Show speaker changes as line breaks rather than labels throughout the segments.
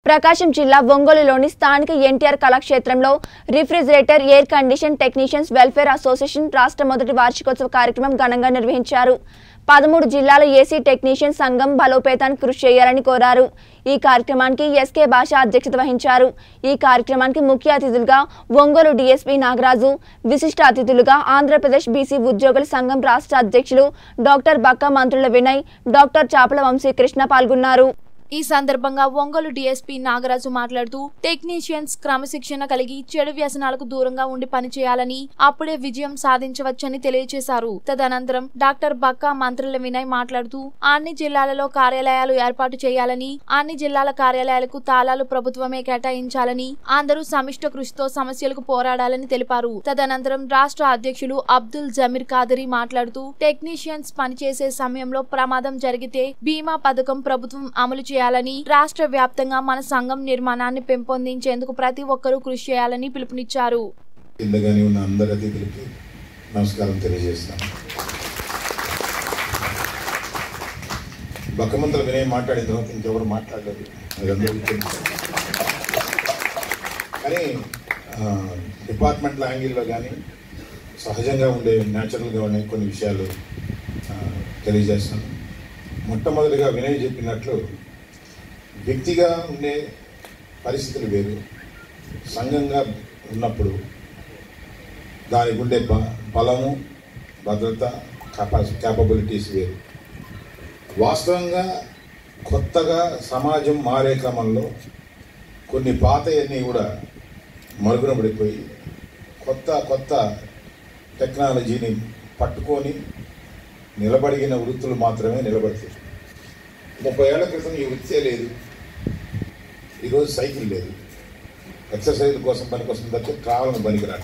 ప్రకాశం జిల్లా ఒంగోలులోని స్థానిక ఎన్టీఆర్ కళాక్షేత్రంలో refrigerator air condition technicians welfare association రాష్ట్ర మొదటి వార్షికోత్సవ కార్యక్రమం ఘనంగా నిర్వహించారు పదమూడు జిల్లాల ఏసీ టెక్నీషియన్ సంఘం బలోపేతానికి కృషి చేయాలని కోరారు ఈ కార్యక్రమానికి ఎస్కే భాష అధ్యక్షత వహించారు ఈ కార్యక్రమానికి ముఖ్య అతిథులుగా ఒంగోలు డీఎస్పీ నాగరాజు విశిష్ట అతిథులుగా ఆంధ్రప్రదేశ్ బీసీ ఉద్యోగుల సంఘం రాష్ట్ర అధ్యక్షులు డాక్టర్ బక్క మంత్రుల వినయ్ డాక్టర్ చాపల వంశీకృష్ణ పాల్గొన్నారు
ఈ సందర్భంగా ఒంగోలు డీఎస్పీ నాగరాజు మాట్లాడుతూ టెక్నీషియన్స్ క్రమశిక్షణ కలిగి చెడు వ్యసనాలకు దూరంగా ఉండి పనిచేయాలని అప్పుడే విజయం సాధించవచ్చని తెలియజేశారు తదనంతరం డాక్టర్ బక్కా మంత్రుల వినయ్ మాట్లాడుతూ అన్ని జిల్లాలలో కార్యాలయాలు ఏర్పాటు చేయాలని అన్ని జిల్లాల కార్యాలయాలకు తాళాలు ప్రభుత్వమే కేటాయించాలని అందరూ సమిష్ట కృషితో సమస్యలకు పోరాడాలని తెలిపారు తదనంతరం రాష్ట్ర అధ్యక్షులు అబ్దుల్ జమీర్ కాదరి మాట్లాడుతూ టెక్నీషియన్స్ పనిచేసే సమయంలో ప్రమాదం జరిగితే బీమా పథకం ప్రభుత్వం అమలు చేయాలని రాష్ట్ర వ్యాప్తంగా మన సంఘం నిర్మాణాన్ని పెంపొందించేందుకు ప్రతి ఒక్కరూ కృషి చేయాలని పిలుపునిచ్చారు
కిందగానే ఉన్న అందరి అతిథులకి నమస్కారం తెలియజేస్తాను బక్కమంతలు వినయ్ మాట్లాడిన తర్వాత ఇంకెవరు మాట్లాడలేదు అది అందరికీ తెలుసు కానీ ఆ, డిపార్ట్మెంట్ యాంగిల్లో కానీ సహజంగా ఉండే న్యాచురల్గా ఉండే కొన్ని విషయాలు ఆ, తెలియజేస్తాను మొట్టమొదటిగా వినయ్ చెప్పినట్లు వ్యక్తిగా ఉండే పరిస్థితులు వేరు సంఘంగా ఉన్నప్పుడు దానికి ఉండే బ బలము భద్రత కెపాసి క్యాపబిలిటీస్ వేరు వాస్తవంగా కొత్తగా సమాజం మారే క్రమంలో కొన్ని పాతయన్నీ కూడా మరుగున పడిపోయి కొత్త కొత్త టెక్నాలజీని పట్టుకొని నిలబడిన వృత్తులు మాత్రమే నిలబడతాయి ముప్పై ఏళ్ల క్రితం ఈ వృత్తే లేదు ఈరోజు సైకిల్ లేదు ఎక్సర్సైజ్ కోసం పనికొస్తుంది తప్ప ట్రావెల్ పనికిరాదు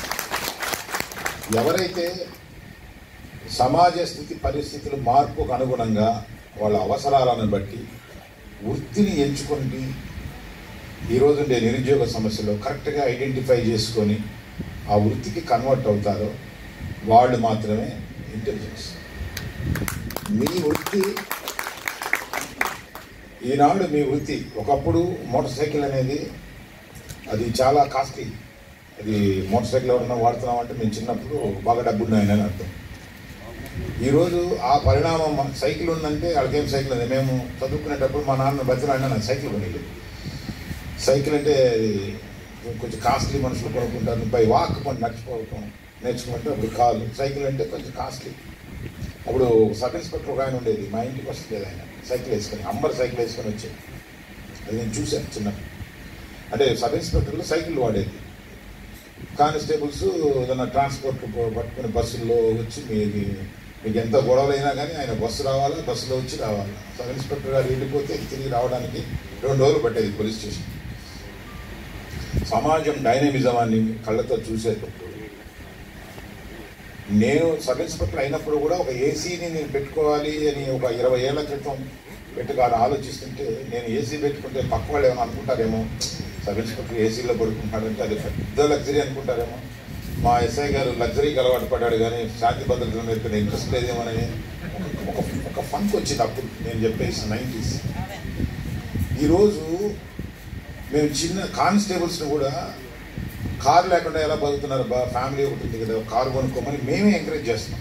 ఎవరైతే సమాజ స్థితి పరిస్థితులు మార్పుకు అనుగుణంగా వాళ్ళ అవసరాలను బట్టి వృత్తిని ఎంచుకొని ఈరోజు ఉండే నిరుద్యోగ సమస్యలో కరెక్ట్గా ఐడెంటిఫై చేసుకొని ఆ వృత్తికి కన్వర్ట్ అవుతారో వాళ్ళు మాత్రమే ఇంటెలిజెన్స్ మీ వృత్తి ఈనాడు మీ వృత్తి ఒకప్పుడు మోటార్ సైకిల్ అనేది అది చాలా కాస్ట్లీ అది మోటార్ సైకిల్ ఎవరన్నా వాడుతున్నాం అంటే మేము చిన్నప్పుడు బాగా డబ్బు ఉన్నాయని అర్థం ఈరోజు ఆ పరిణామం మన సైకిల్ ఉందంటే వాళ్ళకేం సైకిల్ ఉంది మేము చదువుకునేటప్పుడు మా నాన్న బతిలాడినా నాకు సైకిల్ కొనిలేదు సైకిల్ అంటే అది కొంచెం కాస్ట్లీ మనుషులు కొనుక్కుంటారు బై వాక్ కొన్ని నడిచిపోవటం నేర్చుకుంటే అప్పుడు కాలు సైకిల్ అంటే కొంచెం కాస్ట్లీ అప్పుడు సబ్ ఇన్స్పెక్టర్ ఒక ఆయన ఉండేది మా ఇంటికి వస్తుంది ఆయన సైకిల్ వేసుకొని అంబర్ సైకిల్ వేసుకొని వచ్చేది అది నేను చూశాను చిన్నప్పుడు అంటే సబ్ ఇన్స్పెక్టర్లు సైకిల్ వాడేది కానిస్టేబుల్స్ ఏదైనా ట్రాన్స్పోర్ట్ పట్టుకుని బస్సుల్లో వచ్చి మీ మీకు ఎంత గొడవలైనా కానీ ఆయన బస్సు రావాలా బస్సులో వచ్చి రావాలా సబ్ ఇన్స్పెక్టర్ గారు వెళ్ళిపోతే తిరిగి రావడానికి రెండు రోజులు పట్టేది పోలీస్ స్టేషన్ సమాజం డైనమిజమాన్ని కళ్ళతో చూసేటప్పుడు నేను సబ్ ఇన్స్పెక్టర్ అయినప్పుడు కూడా ఒక ఏసీని నేను పెట్టుకోవాలి అని ఒక ఇరవై ఏళ్ల క్రితం పెట్టుకోవాలి ఆలోచిస్తుంటే నేను ఏసీ పెట్టుకుంటే పక్క వాళ్ళు ఏమైనా అనుకుంటారేమో సబ్ ఇన్స్పెక్టర్ ఏసీలో పడుకుంటాడంటే అది పెద్ద లగ్జరీ అనుకుంటారేమో మా ఎస్ఐ గారు లగ్జరీకి అలవాటు పడ్డాడు కానీ శాంతి భద్రతల మీద పెద్ద ఇంట్రెస్ట్ లేదేమోనని ఒక ఒక ఒక ఫంక్ వచ్చింది అప్పుడు నేను చెప్పేసి నైంటీస్ ఈరోజు మేము చిన్న కానిస్టేబుల్స్ని కూడా కారు లేకుండా ఎలా బతుకుతున్నారు బా ఫ్యామిలీ ఒకటి ఉంది కదా కారు కొనుక్కోమని మేమే ఎంకరేజ్ చేస్తున్నాం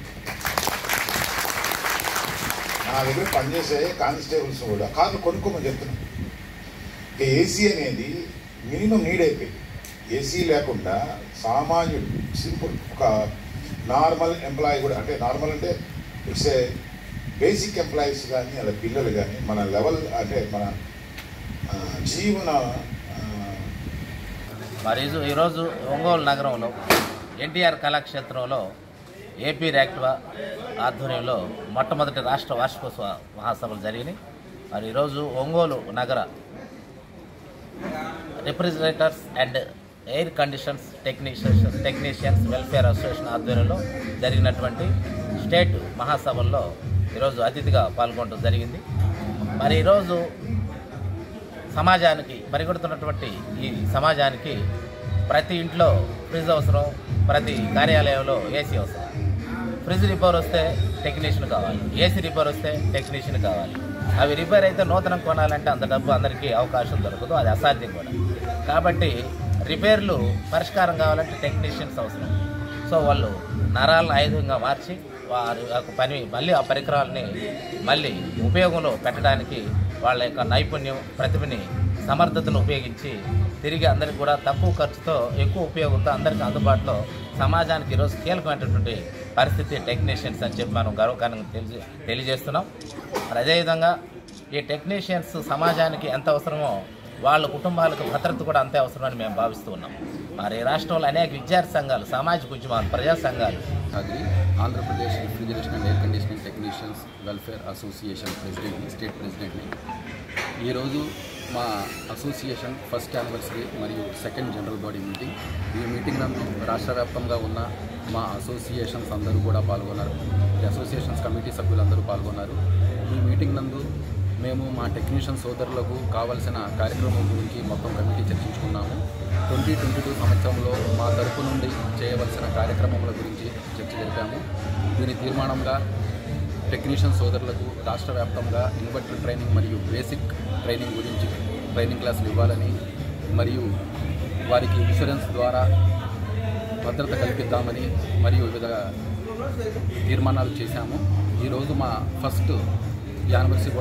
నా దగ్గర పనిచేసే కానిస్టేబుల్స్ కూడా కార్లు కొనుక్కోమని చెప్తున్నాం ఇక ఏసీ అనేది మినిమం నీడ్ అయిపోయింది ఏసీ లేకుండా సామాన్యుడు సింపుల్ ఒక నార్మల్ ఎంప్లాయీ కూడా అంటే నార్మల్ అంటే ఇట్స్ ఏ బేసిక్ ఎంప్లాయీస్ కానీ అలా పిల్లలు కానీ మన లెవెల్ అంటే మన ఆ, జీవన ఆ,
మరి ఈజు- ఈరోజు ఒంగోలు నగరంలో ఎన్టీఆర్ కళాక్షేత్రంలో ఏపీ ర్యాక్ట్వా ఆధ్వర్యంలో మొట్టమొదటి రాష్ట్ర వార్షికోత్సవ మహాసభలు జరిగినాయి మరి ఈరోజు ఒంగోలు నగర refrigerators and air conditions technicians technicians welfare association ఆధ్వర్యంలో జరిగినటువంటి స్టేట్ మహాసభల్లో ఈరోజు అతిథిగా పాల్గొనడం జరిగింది మరి ఈరోజు సమాజానికి పరిగెడుతున్నటువంటి ఈ సమాజానికి ప్రతి ఇంట్లో ఫ్రిడ్జ్ అవసరం ప్రతి కార్యాలయంలో ఏసీ అవసరం ఫ్రిడ్జ్ రిపేర్ వస్తే టెక్నీషియన్ కావాలి ఏసీ రిపేర్ వస్తే టెక్నీషియన్ కావాలి అవి రిపేర్ అయితే నూతనం కొనాలంటే అంత డబ్బు అందరికీ అవకాశం దొరకదు అది అసాధ్యం కూడా కాబట్టి రిపేర్లు పరిష్కారం కావాలంటే టెక్నీషియన్స్ అవసరం సో వాళ్ళు నరాలను ఆయుధంగా మార్చి వారి యొక్క పని మళ్ళీ ఆ పరికరాలని మళ్ళీ ఉపయోగంలో పెట్టడానికి వాళ్ళ యొక్క నైపుణ్యం ప్రతిభని సమర్థతను ఉపయోగించి తిరిగి అందరికి కూడా తక్కువ ఖర్చుతో ఎక్కువ ఉపయోగంతో అందరికీ అందుబాటులో సమాజానికి ఈరోజు కీలకమైనటువంటి పరిస్థితి టెక్నీషియన్స్ అని చెప్పి మనం గర్వకారణంగా తెలియ తెలియజేస్తున్నాం మరి అదేవిధంగా ఈ టెక్నీషియన్స్ సమాజానికి ఎంత అవసరమో వాళ్ళ కుటుంబాలకు భద్రత కూడా అంతే అవసరమని మేము భావిస్తూ ఉన్నాం మరి రాష్ట్రంలో అనేక విద్యార్థి సంఘాలు సామాజిక ఉద్యమాలు ప్రజా సంఘాలు
అది Andhra Pradesh refrigeration and air conditioning technicians welfare association ప్రెసిడెంట్ని state ప్రెసిడెంట్ని ఈరోజు మా అసోసియేషన్ ఫస్ట్ యానివర్సరీ మరియు సెకండ్ జనరల్ బాడీ మీటింగ్ ఈ మీటింగ్ నందు రాష్ట్ర వ్యాప్తంగా ఉన్న మా అసోసియేషన్స్ అందరూ కూడా పాల్గొన్నారు ఈ అసోసియేషన్స్ కమిటీ సభ్యులందరూ పాల్గొన్నారు ఈ మీటింగ్ నందు మేము మా టెక్నీషియన్ సోదరులకు కావలసిన కార్యక్రమం గురించి మొత్తం కమిటీ చర్చించుకున్నాము ట్వంటీ ట్వంటీ టూ సంవత్సరంలో మా తరపు నుండి చేయవలసిన కార్యక్రమముల గురించి చర్చ జరిపాము దీని తీర్మానంగా టెక్నీషియన్ సోదరులకు రాష్ట్ర వ్యాప్తంగా ఇన్వర్టర్ ట్రైనింగ్ మరియు బేసిక్ ట్రైనింగ్ గురించి ట్రైనింగ్ క్లాసులు ఇవ్వాలని మరియు వారికి ఇన్సూరెన్స్ ద్వారా భద్రత కల్పిద్దామని మరియు వివిధ తీర్మానాలు చేశాము ఈరోజు మా ఫస్ట్ యానివర్సరీ